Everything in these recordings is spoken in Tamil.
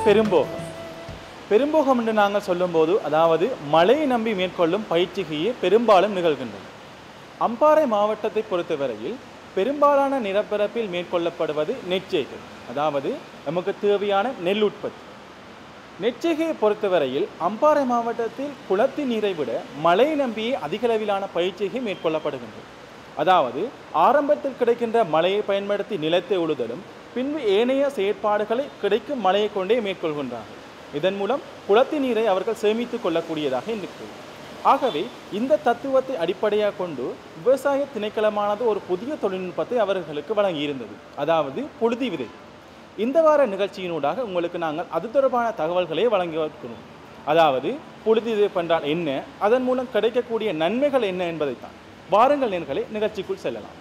பெரும்போகம் பெரும்போகம் என்று நாங்கள் சொல்லும்போது அதாவது மழையை நம்பி மேற்கொள்ளும் பயிற்சிகையே பெரும்பாலும் நிகழ்கின்றது அம்பாறை மாவட்டத்தை பொறுத்தவரையில் பெரும்பாலான நிலப்பரப்பில் மேற்கொள்ளப்படுவது நெற்செய்கை அதாவது நமக்கு தேவையான நெல் உற்பத்தி நெற்செய்கையை பொறுத்தவரையில் அம்பாறை மாவட்டத்தில் குளத்தின் நீரை விட மழை நம்பியே அதிகளவிலான பயிற்சிகை மேற்கொள்ளப்படுகின்றது அதாவது ஆரம்பத்தில் கிடைக்கின்ற மழையை பயன்படுத்தி நிலத்தை உழுதலும் பின்பு ஏனைய செயற்பாடுகளை கிடைக்கும் மழையை கொண்டே மேற்கொள்கின்றார்கள் இதன் மூலம் குளத்தின் நீரை அவர்கள் சேமித்துக் கொள்ளக்கூடியதாக இருக்கிறது ஆகவே இந்த தத்துவத்தை அடிப்படையாக கொண்டு விவசாய திணைக்களமானது ஒரு புதிய தொழில்நுட்பத்தை அவர்களுக்கு வழங்கியிருந்தது அதாவது புழுதி விதை இந்த வார நிகழ்ச்சியினூடாக உங்களுக்கு நாங்கள் அது தொடர்பான தகவல்களை வழங்கி இருக்கிறோம் அதாவது புழுதி விதைப்பு என்றால் என்ன அதன் மூலம் கிடைக்கக்கூடிய நன்மைகள் என்ன என்பதைத்தான் வாருங்கள் நேர்களை நிகழ்ச்சிக்குள் செல்லலாம்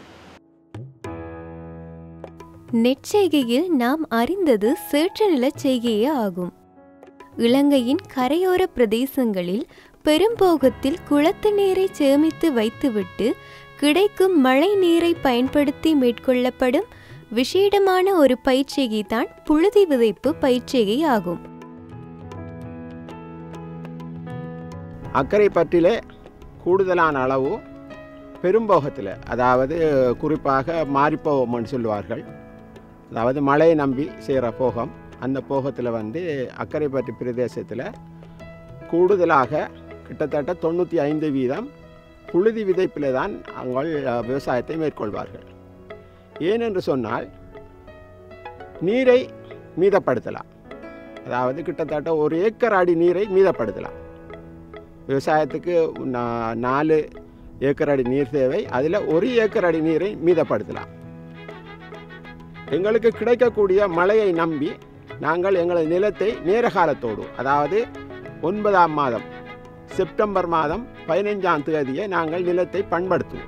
நெற்செய்கையில் நாம் அறிந்தது சேற்று நிலச் செய்கையே ஆகும் இலங்கையின் கரையோர பிரதேசங்களில் பெரும்போகத்தில் குளத்து நீரை சேமித்து வைத்துவிட்டு கிடைக்கும் மழை நீரை பயன்படுத்தி மேற்கொள்ளப்படும் விசேடமான ஒரு பயிற்சிகை தான் புழுதி விதைப்பு பயிற்சிகை ஆகும் அக்கறை பற்றிலே கூடுதலான அளவு பெரும்போகத்தில் அதாவது குறிப்பாக மாரிப்போகம்னு சொல்லுவார்கள் அதாவது மழையை நம்பி செய்கிற போகம் அந்த போகத்தில் வந்து அக்கரைப்பட்டி பிரதேசத்தில் கூடுதலாக கிட்டத்தட்ட தொண்ணூற்றி ஐந்து வீதம் புழுதி விதைப்பில் தான் அவங்கள் அஹ், விவசாயத்தை மேற்கொள்வார்கள் ஏனென்று சொன்னால் நீரை மீதப்படுத்தலாம் அதாவது கிட்டத்தட்ட ஒரு ஏக்கர் அடி நீரை மீதப்படுத்தலாம் விவசாயத்துக்கு நா- நாலு ஏக்கர் அடி நீர் தேவை அதில் ஒரு ஏக்கர் அடி நீரை மீதப்படுத்தலாம் எங்களுக்கு கிடைக்கக்கூடிய மழையை நம்பி நாங்கள் எங்களது நிலத்தை நேர காலத்தோடு அதாவது ஒன்பதாம் மாதம் செப்டம்பர் மாதம் பதினைஞ்சாம் தேதியை நாங்கள் நிலத்தை பண்படுத்துவோம்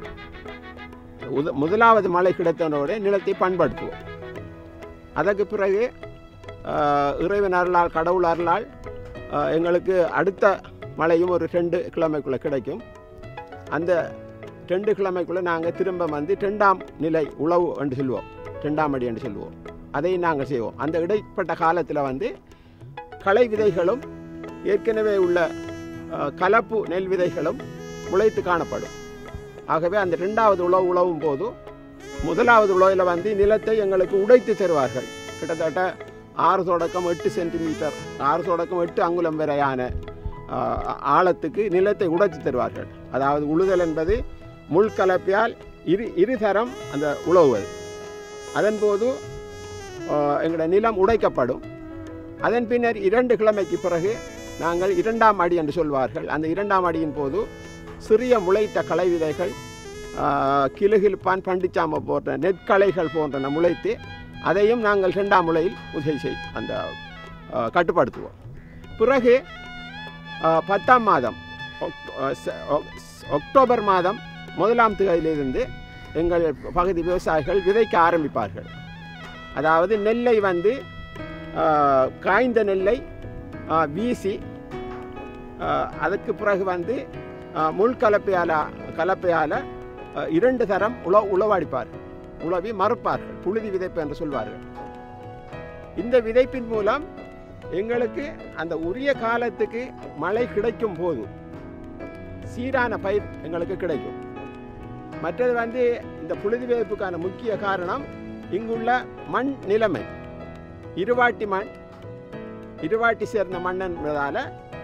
உத முதலாவது மழை கிடைத்தனோட நிலத்தை பண்படுத்துவோம் அதற்கு பிறகு ஆஹ், இறைவன் அருளால் கடவுள் அருளால் ஆஹ், எங்களுக்கு அடுத்த மழையும் ஒரு ரெண்டு கிழமைக்குள்ளே கிடைக்கும் அந்த ரெண்டு கிழமைக்குள்ளே நாங்கள் திரும்ப வந்து ரெண்டாம் நிலை உழவு என்று சொல்லுவோம் ரெண்டாம் அடி என்று சொல்லுவோம் அதையும் நாங்கள் செய்வோம் அந்த இடைப்பட்ட காலத்தில் வந்து களை விதைகளும் ஏற்கனவே உள்ள அஹ், கலப்பு நெல் விதைகளும் முளைத்து காணப்படும் ஆகவே அந்த ரெண்டாவது உழவு உழவும் போது முதலாவது உழவில் வந்து நிலத்தை எங்களுக்கு உடைத்து தருவார்கள் கிட்டத்தட்ட ஆறு தொடக்கம் எட்டு சென்டிமீட்டர் ஆறு தொடக்கம் எட்டு அங்குலம் வரையான ஆஹ், ஆழத்துக்கு நிலத்தை உடைத்து தருவார்கள் அதாவது உழுதல் என்பது முள் கலப்பையால் இரு இருதரம் அந்த உழவுவது அதன்போது ஆஹ், எங்களுடைய நிலம் உடைக்கப்படும் அதன் பின்னர் இரண்டு கிழமைக்கு பிறகு நாங்கள் இரண்டாம் அடி என்று சொல்வார்கள் அந்த இரண்டாம் அடியின் போது சிறிய முளைத்த களை விதைகள் ஆஹ், கிலுகிலுப்பான் பண்டிச்சாம போன்ற நெற்களைகள் போன்றன முளைத்து அதையும் நாங்கள் இரண்டாம் முளையில் உதவி செய் அந்த ஆஹ், கட்டுப்படுத்துவோம் பிறகு ஆஹ், பத்தாம் மாதம் ஒக்- ஆஹ், செ- ஒக்- அக்டோபர் மாதம் முதலாம் தேதியிலிருந்து எங்கள் பகுதி விவசாயிகள் விதைக்க ஆரம்பிப்பார்கள் அதாவது நெல்லை வந்து ஆஹ், காய்ந்த நெல்லை ஆஹ், வீசி ஆஹ், அதுக்கு பிறகு வந்து ஆஹ், முள் கலப்பையால் கலப்பையால் ஆஹ், இரண்டு தரம் உழ உழவடிப்பார்கள் உழவி மறுப்பார்கள் புழுதி விதைப்பு என்று சொல்வார்கள் இந்த விதைப்பின் மூலம் எங்களுக்கு அந்த உரிய காலத்துக்கு மழை கிடைக்கும் போது சீரான பயிர் எங்களுக்கு கிடைக்கும் மற்றது வந்து இந்த புழுதி விதைப்புக்கான முக்கிய காரணம் இங்குள்ள மண் நிலைமை இருவாட்டி மண் இருவாட்டி சேர்ந்த மண் என்பதால்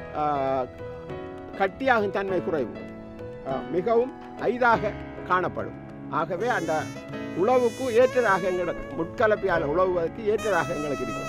கட்டியாகும் தன்மை குறைவு ஆஹ், மிகவும் ஐதாக காணப்படும் ஆகவே அந்த உழவுக்கு ஏற்றதாக எங்களுக்கு முட்கலப்பையால் உழவுவதற்கு ஏற்றதாக எங்களுக்கு இருக்கும்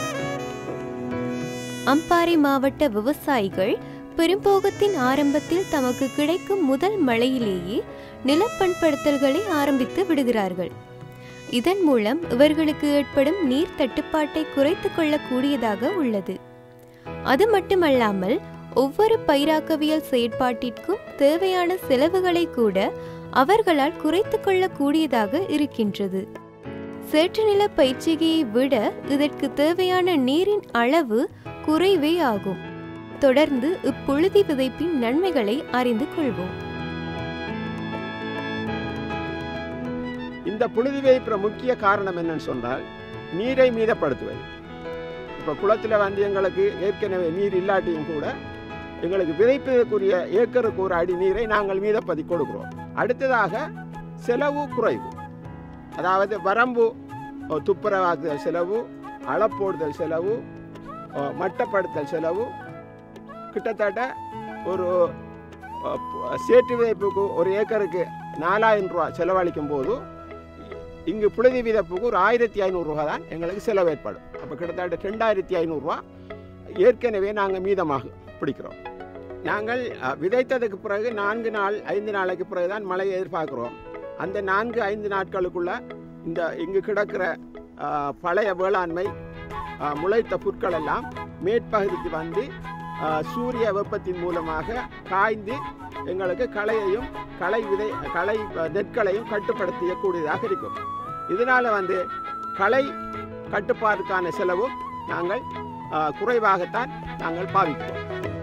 அம்பாறை மாவட்ட விவசாயிகள் பெரும்போகத்தின் ஆரம்பத்தில் தமக்கு கிடைக்கும் முதல் மழையிலேயே நிலப்பண்படுத்தல்களை ஆரம்பித்து விடுகிறார்கள் இதன் மூலம் இவர்களுக்கு ஏற்படும் நீர் தட்டுப்பாட்டை குறைத்துக் கொள்ளக்கூடியதாக உள்ளது அது மட்டுமல்லாமல் ஒவ்வொரு பயிராக்கவியல் செயற்பாட்டிற்கும் தேவையான செலவுகளை கூட அவர்களால் குறைத்துக் கொள்ளக்கூடியதாக இருக்கின்றது சேற்று நில பயிற்சிகையை விட இதற்கு தேவையான நீரின் அளவு குறைவே ஆகும் தொடர்ந்து இப்புழுதி விதைப்பின் நன்மைகளை அறிந்து கொள்வோம் இந்த புழுதி வைப்புற முக்கிய காரணம் என்னன்னு சொன்னால் நீரை மீதப்படுத்துவது இப்போ குளத்தில் வந்து எங்களுக்கு ஏற்கனவே நீர் இல்லாட்டியும் கூட எங்களுக்கு விதைப்பதற்குரிய ஏக்கருக்கு ஒரு அடி நீரை நாங்கள் மீதப்பதி கொடுக்கிறோம் அடுத்ததாக செலவு குறைவு அதாவது வரம்பு அஹ், துப்புரவாக்குதல் செலவு அளப்போடுதல் செலவு அஹ், மட்டப்படுத்தல் செலவு கிட்டத்தட்ட ஒரு அஹ், ப- சேற்று விதைப்புக்கு ஒரு ஏக்கருக்கு நாலாயிரம் ரூபா செலவழிக்கும் போது இங்கு புழுதி விதைப்புக்கு ஒரு ஆயிரத்தி ஐநூறுரூவா தான் எங்களுக்கு செலவு ஏற்படும் அப்போ கிட்டத்தட்ட ரெண்டாயிரத்தி ஐநூறுரூவா ஏற்கனவே நாங்கள் மீதமாக பிடிக்கிறோம் நாங்கள் அஹ், விதைத்ததுக்கு பிறகு நான்கு நாள் ஐந்து நாளைக்கு பிறகு தான் மழையை எதிர்பார்க்குறோம் அந்த நான்கு ஐந்து நாட்களுக்குள்ள இந்த இங்கு கிடக்கிற அஹ், பழைய வேளாண்மை அஹ், முளைத்த புற்கள் எல்லாம் மேற்பகுதிக்கு வந்து அஹ், சூரிய வெப்பத்தின் மூலமாக காய்ந்து எங்களுக்கு களையையும் களை விதை களை அஹ், நெற்களையும் கட்டுப்படுத்தக்கூடியதாக இருக்கும் இதனால் வந்து களை கட்டுப்பாட்டுக்கான செலவும் நாங்கள் அஹ், குறைவாகத்தான் நாங்கள் பாவிக்கிறோம்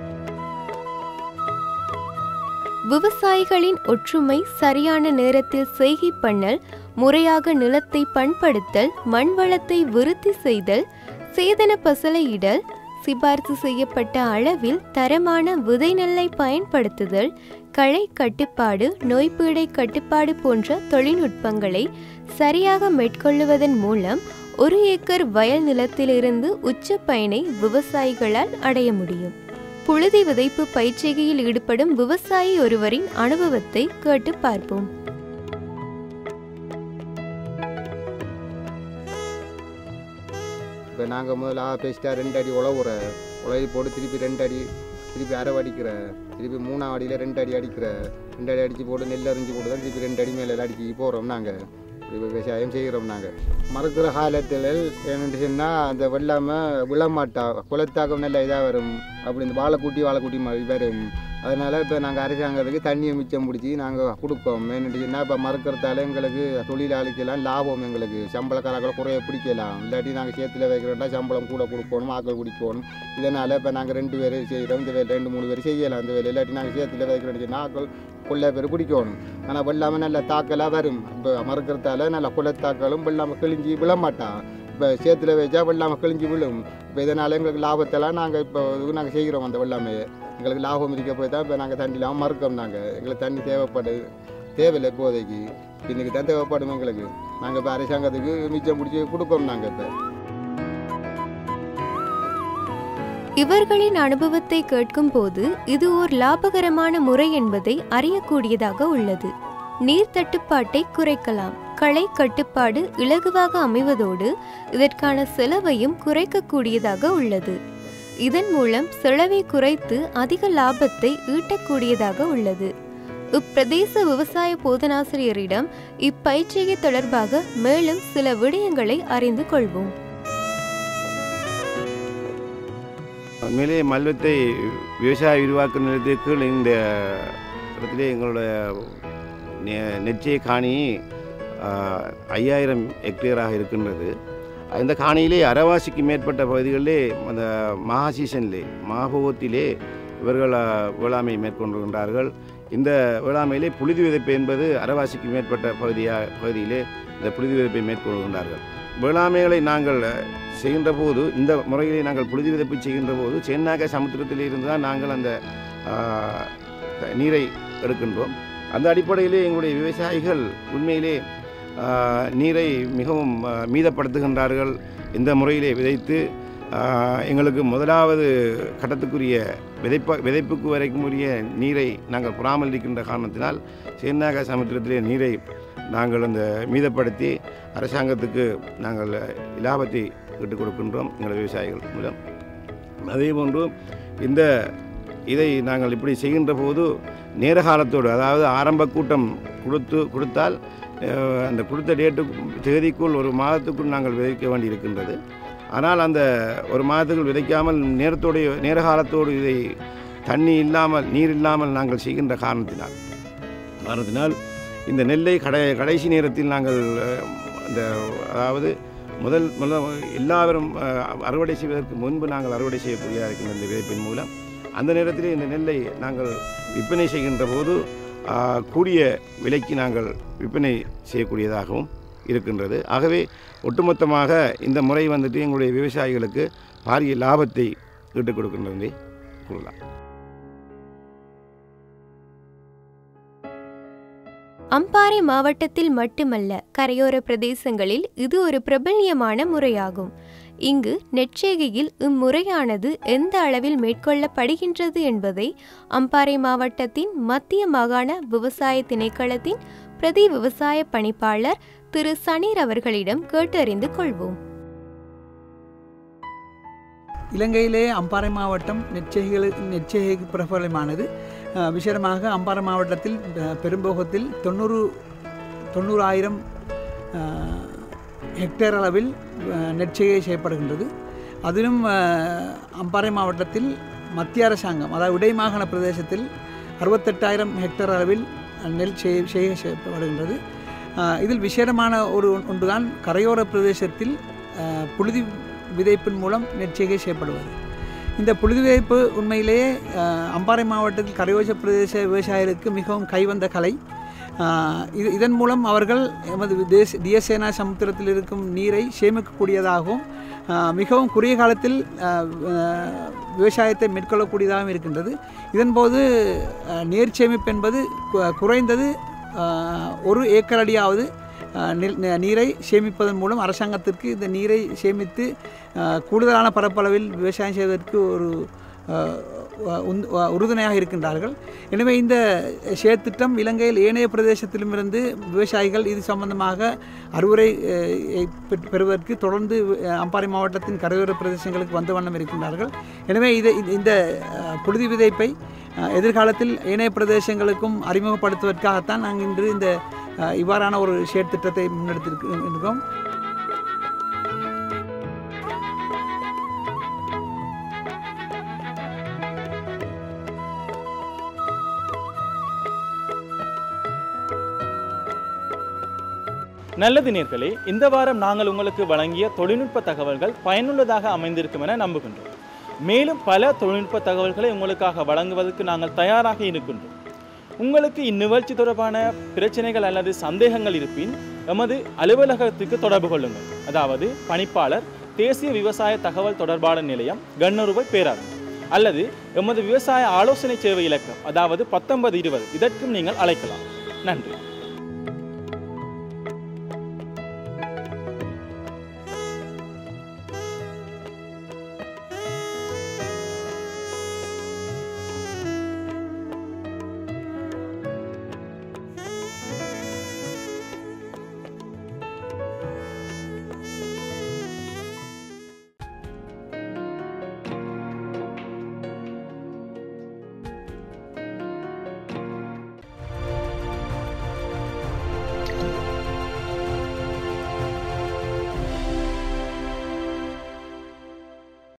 விவசாயிகளின் ஒற்றுமை சரியான நேரத்தில் செய்கை பண்ணல் முறையாக நிலத்தை பண்படுத்தல் மண் வளத்தை விருத்தி செய்தல் சேதன பசலையிடல் சிபார்சு செய்யப்பட்ட அளவில் தரமான விதை நெல்லை பயன்படுத்துதல் களை கட்டுப்பாடு நோய்பீடை கட்டுப்பாடு போன்ற தொழில்நுட்பங்களை சரியாக மேற்கொள்ளுவதன் மூலம் ஒரு ஏக்கர் வயல் நிலத்திலிருந்து உச்ச பயனை விவசாயிகளால் அடைய முடியும் புழுதி விதைப்பு பயிற்சிகையில் ஈடுபடும் விவசாயி ஒருவரின் அனுபவத்தை கேட்டு பார்ப்போம் இப்போ நாங்கள் முதல்ல பேசிட்டா ரெண்டு அடி உழவுற உழவி போட்டு திருப்பி ரெண்டு அடி திருப்பி அரை அடிக்கிற திருப்பி மூணாம் அடியில் ரெண்டு அடி அடிக்கிற ரெண்டு அடி அடித்து போட்டு நெல் அரிஞ்சு போட்டு தான் திருப்பி ரெண்டு அடி மேலே அடிச்சு போகிறோம் நாங்கள் விவசாயம் செய்கிறோம் நாங்கள் மறுக்கிற காலத்தில் என்னென்னு சொன்னால் அந்த வெள்ளாமல் விழமாட்டா குளத்தாக்கம் நல்ல இதாக வரும் அப்படி இந்த வாழைக்குட்டி வாழைக்குட்டி மாதிரி வரும் அதனால் இப்போ நாங்கள் அரசாங்கத்துக்கு தண்ணியை மிச்சம் பிடிச்சி நாங்கள் கொடுப்போம் என்னென்னு இப்போ மறுக்கிறதால எங்களுக்கு தொழிலாளிக்கெல்லாம் லாபம் எங்களுக்கு சம்பளக்காரர்களை குறைய பிடிக்கலாம் இல்லாட்டி நாங்கள் சேத்துல வைக்கிறோம்னா சம்பளம் கூட கொடுக்கணும் ஆக்கள் குடிக்கணும் இதனால் இப்போ நாங்கள் ரெண்டு பேர் செய்கிறோம் இந்த வேலை ரெண்டு மூணு பேர் செய்யலாம் இந்த வேலை இல்லாட்டி நாங்கள் சேத்துல வைக்கிறோம்னு சொன்னால் ஆக்கள் கொள்ளை பேர் பிடிக்கணும் ஆனால் வெள்ளாமல் நல்ல தாக்கலாக வரும் இப்போ மறுக்கிறதால நல்ல குலத்தாக்களும் வெள்ளாமல் கிழிஞ்சி விழமாட்டான் இப்போ சேத்துல வச்சா வெள்ளாமல் கிழிஞ்சி விழும் இப்போ இதனால் எங்களுக்கு லாபத்தெல்லாம் நாங்கள் இப்போ இது நாங்கள் செய்கிறோம் அந்த வெள்ளாமையை எங்களுக்கு லாபம் இருக்க போய் தான் இப்போ நாங்கள் தண்ணி இல்லாமல் மறுக்கோம் நாங்கள் எங்களுக்கு தண்ணி தேவைப்படுது தேவையில்லை இப்போதைக்கு இன்னைக்கு தான் தேவைப்படும் எங்களுக்கு நாங்கள் இப்போ அரசாங்கத்துக்கு மிச்சம் பிடிச்சி கொடுப்போம் நாங்கள் இப்போ இவர்களின் அனுபவத்தை கேட்கும்போது இது ஓர் லாபகரமான முறை என்பதை அறியக்கூடியதாக உள்ளது நீர் தட்டுப்பாட்டை குறைக்கலாம் களை கட்டுப்பாடு இலகுவாக அமைவதோடு இதற்கான செலவையும் குறைக்கக்கூடியதாக உள்ளது இதன் மூலம் செலவை குறைத்து அதிக லாபத்தை ஈட்டக்கூடியதாக உள்ளது இப்பிரதேச விவசாய போதனாசிரியரிடம் இப்பயிற்சியை தொடர்பாக மேலும் சில விடயங்களை அறிந்து கொள்வோம் உண்மையிலே மல்வத்தை விவசாய விரிவாக்க நிலையத்திற்கு கீழ் இந்த இடத்திலே எங்களுடைய நெ- நெற்றிய காணி ஆஹ், ஐயாயிரம் ஹெக்டேராக இருக்கின்றது இந்த காணியிலே அரைவாசிக்கு மேற்பட்ட பகுதிகளிலே அந்த மகா சீசனிலே மகாபோகத்திலே இவர்கள் ஆஹ், வேளாண்மை மேற்கொண்டிருக்கின்றார்கள் இந்த வேளாண்மையிலே புழுதி விதைப்பு என்பது அரைவாசிக்கு மேற்பட்ட பகுதியா பகுதியிலே இந்த புழுதி விதைப்பை மேற்கொள்கின்றார்கள் வேளாண்மைகளை நாங்கள் செய்கின்ற போது இந்த முறையிலே நாங்கள் புழுதி விதைப்பு செய்கின்ற போது சென்னாக சமுத்திரத்திலே இருந்து தான் நாங்கள் அந்த ஆஹ், நீரை எடுக்கின்றோம் அந்த அடிப்படையிலே எங்களுடைய விவசாயிகள் உண்மையிலே ஆஹ், நீரை மிகவும் ஆஹ், மீதப்படுத்துகின்றார்கள் இந்த முறையிலே விதைத்து ஆஹ், எங்களுக்கு முதலாவது கட்டத்துக்குரிய விதைப்ப விதைப்புக்கு வரைக்கும் உரிய நீரை நாங்கள் பராமரிக்கின்ற காரணத்தினால் சென்னாக சமுத்திரத்திலே நீரை நாங்கள் அந்த மீதப்படுத்தி அரசாங்கத்துக்கு நாங்கள் லாபத்தை விட்டுக் கொடுக்கின்றோம் எங்கள் விவசாயிகள் மூலம் அதே போன்று இந்த இதை நாங்கள் இப்படி செய்கின்ற போது நேர காலத்தோடு அதாவது ஆரம்ப கூட்டம் கொடுத்து கொடுத்தால் அஹ், அந்த கொடுத்த டேட்டு தேதிக்குள் ஒரு மாதத்துக்குள் நாங்கள் விதைக்க வேண்டி இருக்கின்றது ஆனால் அந்த ஒரு மாதத்துக்குள் விதைக்காமல் நேரத்தோடைய நேர காலத்தோடு இதை தண்ணி இல்லாமல் நீர் இல்லாமல் நாங்கள் செய்கின்ற காரணத்தினால் காரணத்தினால் இந்த நெல்லை கடை கடைசி நேரத்தில் நாங்கள் அஹ், இந்த அதாவது முதல் முதல் எல்லாரும் அஹ், அறுவடை செய்வதற்கு முன்பு நாங்கள் அறுவடை செய்யக்கூடியதாக இருக்கின்ற இந்த விதைப்பின் மூலம் அந்த நேரத்தில் இந்த நெல்லை நாங்கள் விற்பனை செய்கின்ற போது ஆஹ், கூடிய விலைக்கு நாங்கள் விற்பனை செய்யக்கூடியதாகவும் இருக்கின்றது ஆகவே ஒட்டுமொத்தமாக இந்த முறை வந்துட்டு எங்களுடைய விவசாயிகளுக்கு பாரிய லாபத்தை ஈட்டுக் கொடுக்கின்றதை கூறலாம் அம்பாறை மாவட்டத்தில் மட்டுமல்ல கரையோர பிரதேசங்களில் இது ஒரு பிரபல்யமான முறையாகும் இங்கு நெற்சேகையில் இம்முறையானது எந்த அளவில் மேற்கொள்ளப்படுகின்றது என்பதை அம்பாறை மாவட்டத்தின் மத்திய மாகாண விவசாய திணைக்களத்தின் பிரதி விவசாய பணிப்பாளர் திரு சனீர் அவர்களிடம் கேட்டறிந்து கொள்வோம் இலங்கையிலே அம்பாறை மாவட்டம் நெச்சைகளுக்கு நெச்சைக்கு பிரபலமானது அஹ், விசேடமாக அம்பாறை மாவட்டத்தில் அஹ், பெரும்போகத்தில் தொண்ணூறு தொண்ணூறாயிரம் அஹ், ஹெக்டேர் அளவில் அஹ், நெற்செய்கை செய்யப்படுகின்றது அதிலும் அஹ், அம்பாறை மாவட்டத்தில் மத்திய அரசாங்கம் அதாவது இடைமாகாண பிரதேசத்தில் அறுபத்தெட்டாயிரம் ஹெக்டேர் அளவில் நெல் செய் செய்கை செய்யப்படுகின்றது அஹ், இதில் விசேடமான ஒரு ஒன்றுதான் கரையோர பிரதேசத்தில் அஹ், புழுதி விதைப்பின் மூலம் நெற்செய்கை செய்யப்படுவது இந்த புழுதி விதைப்பு உண்மையிலேயே அஹ், அம்பாறை மாவட்டத்தில் கரையோச பிரதேச விவசாயிகளுக்கு மிகவும் கைவந்த கலை அஹ், இது இதன் மூலம் அவர்கள் எமது தேச தியசேனா சமுத்திரத்தில் இருக்கும் நீரை சேமிக்கக்கூடியதாகவும் அஹ், மிகவும் குறுகிய காலத்தில் அஹ், அஹ், விவசாயத்தை மேற்கொள்ளக்கூடியதாகவும் இருக்கின்றது இதன்போது அஹ், நீர் சேமிப்பு என்பது கு- குறைந்தது அஹ், ஒரு ஏக்கர் அடியாவது அஹ், நில்- ந- நீரை சேமிப்பதன் மூலம் அரசாங்கத்திற்கு இந்த நீரை சேமித்து அஹ், கூடுதலான பரப்பளவில் விவசாயம் செய்வதற்கு ஒரு அஹ், உ- உந்து- உ- உறுதுணையாக இருக்கின்றார்கள் எனவே இந்த செயற்திட்டம் இலங்கையில் ஏனைய பிரதேசத்திலுமிருந்து விவசாயிகள் இது சம்பந்தமாக அறிவுரை அஹ், பெற்- பெறுவதற்கு தொடர்ந்து அஹ், அம்பாறை மாவட்டத்தின் கரையோர பிரதேசங்களுக்கு வந்த வண்ணம் இருக்கின்றார்கள் எனவே இது இந்த- இந்த அஹ், புழுதி விதைப்பை அஹ், எதிர்காலத்தில் ஏனைய பிரதேசங்களுக்கும் அறிமுகப்படுத்துவதற்காகத்தான் நாங்கள் இன்று இந்த அஹ், இவ்வாறான ஒரு செயற்திட்டத்தை முன்னெடுத்திருக்கோம் நல்லது நேர்களே இந்த வாரம் நாங்கள் உங்களுக்கு வழங்கிய தொழில்நுட்ப தகவல்கள் பயனுள்ளதாக அமைந்திருக்கும் என நம்புகின்றோம் மேலும் பல தொழில்நுட்ப தகவல்களை உங்களுக்காக வழங்குவதற்கு நாங்கள் தயாராக இருக்கின்றோம் உங்களுக்கு இந்நிகழ்ச்சி தொடர்பான பிரச்சனைகள் அல்லது சந்தேகங்கள் இருப்பின் எமது அலுவலகத்துக்கு தொடர்பு கொள்ளுங்கள் அதாவது பணிப்பாளர் தேசிய விவசாய தகவல் தொடர்பாளர் நிலையம் கண்ணூருவை பேராது அல்லது எமது விவசாய ஆலோசனை சேவை இலக்கம் அதாவது பத்தொன்பது இருபது இதற்கும் நீங்கள் அழைக்கலாம் நன்றி